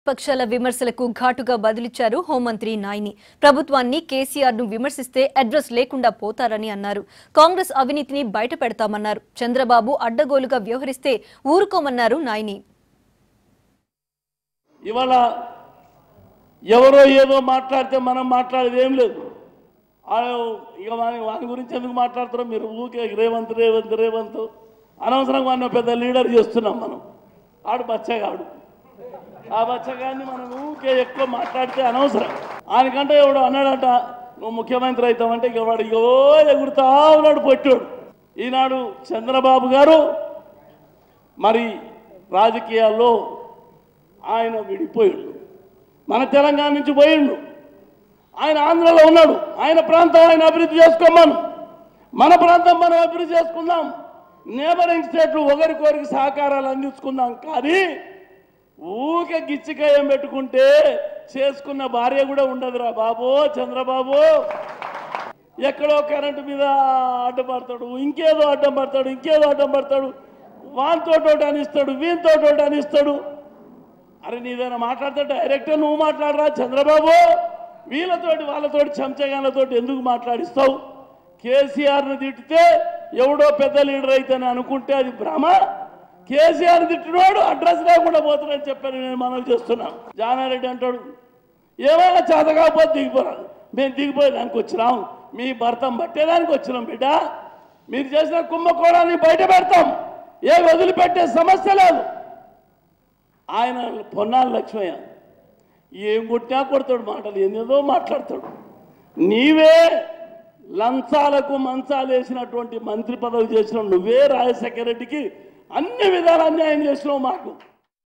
పక్షాల విమర్శలకు ఘాటుగా బదులిచ్చారు హోంమంత్రి నాయిని ప్రభుత్వాన్ని కేసీఆర్ ను విమర్శిస్తే అడ్రస్ లేకుండా పోతారని అన్నారు కాంగ్రెస్ అవినీతిని బయట పెడతామన్నారు చంద్రబాబు అడ్డగోలుగా వ్యవహరిస్తే ఊరుకోమన్నారు నాయిని ఇవాళ ఎవరో ఏదో మాట్లాడితే మనం మాట్లాడేది ఏం లేదు ఆ, ఇక వాని వాని గురించి ఎందుకు మాట్లాడుతారో మీరు ఊకే రేవంత్ రేవంత్ రేవంత్ అనవసరంగా వాడిని ఒక పెద్ద లీడర్ చేస్తున్నాం మనం ఆడు బచ్చగాడు ఆ బచ్చగాడిని మనం ఊకే ఎక్కువ మాట్లాడితే అనవసరం ఆయనకంటే ఎవడు అన్నాడట నువ్వు ముఖ్యమంత్రి అవుతావంటే ఇక వాడు ఇగో ఎగురుతా ఉన్నాడు పొట్టాడు ఈనాడు చంద్రబాబు గారు మరి రాజకీయాల్లో ఆయన విడిపోయిండు మన తెలంగాణ నుంచి పోయిండు ఆయన ఆంధ్రలో ఉన్నాడు ఆయన ప్రాంతం ఆయన అభివృద్ధి చేసుకోమను మన ప్రాంతం మనం అభివృద్ధి చేసుకుందాం నేబరింగ్ స్టేట్లు ఒకరికొకరికి సహకారాలు అందించుకుందాం కానీ ఊకే గిచ్చికాయం పెట్టుకుంటే చేసుకున్న భార్య కూడా ఉండదురా బాబు చంద్రబాబు ఎక్కడో కరెంటు మీద అడ్డం ఇంకేదో అడ్డం పడతాడు ఇంకేదో అడ్డం పడతాడు వానితో ఒకటి అనిస్తాడు వీనితో ఒకటి అనిస్తాడు అరే నీదైనా మాట్లాడితే డైరెక్ట్ నువ్వు మాట్లాడరా చంద్రబాబు వీళ్ళతోటి వాళ్ళతోటి చెంచగాళ్ళతోటి ఎందుకు మాట్లాడిస్తావు కేసీఆర్ని తిట్టితే ఎవడో పెద్ద లీడర్ అయితేనే అనుకుంటే అది భ్రమ కేసీఆర్ తిట్టినోడు అడ్రస్ లేకుండా పోతాడని చెప్పాను నేను మనవి చేస్తున్నాను జానారెడ్డి అంటాడు ఏమైనా చేత కాకపోతే దిగిపోరాదు మేము దిగిపోయేదానికి వచ్చినాం మీ భర్తం పట్టేదానికి వచ్చినాం బిడ్డ మీరు చేసిన కుంభకోణాన్ని బయట పెడతాం ఏ వదిలిపెట్టే సమస్య లేదు ఆయన పొన్నాల లక్ష్మయ్య ఏం కొట్టినా కొడతాడు మాటలు ఏదేదో మాట్లాడతాడు నీవే లంచాలకు మంచాలు వేసినటువంటి మంత్రి పదవి చేసిన నువ్వే రాజశేఖర రెడ్డికి అన్ని విధాలు అన్యాయం చేసినావు మాకు